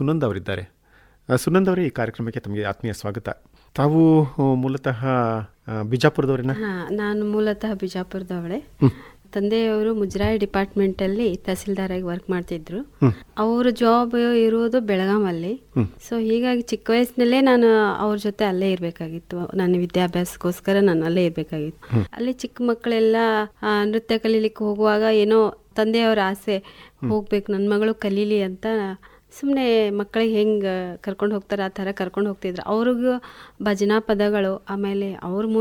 ಸುನಂದ್ ಅವರಿದ್ದಾರೆ ಆ, ಸುನಂದ್ ಅವರೇ ಈ ಕಾರ್ಯಕ್ರಮಕ್ಕೆ ತಮಗೆ ಆತ್ಮೀಯ ಸ್ವಾಗತ ತಾವು ಆ, ಮೂಲತಃ ಆ, ಬಿಜಾಪುರದವರೇನ ಹಾ ನಾನು ಮೂಲತಃ ಬಿಜಾಪುರದವಳೆ ತಂದೆಯವರು ಮುಜರಾಯಿ ಡಿಪಾರ್ಟ್ಮೆಂಟ್ ಅಲ್ಲಿ ತಹಸೀಲ್ದಾರಾಗಿ ವರ್ಕ್ ಮಾಡ್ತಿದ್ರು ಅವ್ರ ಜಾಬ್ ಇರುವುದು ಬೆಳಗಾಮಲ್ಲಿ ಸೊ ಹೀಗಾಗಿ ಚಿಕ್ಕ ವಯಸ್ಸಿನಲ್ಲೇ ನಾನು ಅವ್ರ ಜೊತೆ ಅಲ್ಲೇ ಇರ್ಬೇಕಾಗಿತ್ತು ನನ್ನ ವಿದ್ಯಾಭ್ಯಾಸಕ್ಕೋಸ್ಕರ ನಾನು ಅಲ್ಲೇ ಇರ್ಬೇಕಾಗಿತ್ತು ಅಲ್ಲಿ ಚಿಕ್ಕ ಮಕ್ಕಳೆಲ್ಲ ಆ, ನೃತ್ಯ ಕಲೀಲಿಕ್ಕೆ ಹೋಗುವಾಗ ಏನೋ ತಂದೆಯವರ ಆಸೆ ಹೋಗ್ಬೇಕು ನನ್ನ ಮಗಳು ಕಲೀಲಿ ಅಂತ ಸುಮ್ಮನೆ ಮಕ್ಕಳಿಗೆ ಹೆಂಗೆ ಕರ್ಕೊಂಡು ಹೋಗ್ತಾರೆ ಆ ಥರ ಕರ್ಕೊಂಡು ಹೋಗ್ತಿದ್ರು ಅವ್ರಿಗೂ ಭಜನಾ ಪದಗಳು ಆಮೇಲೆ ಅವ್ರ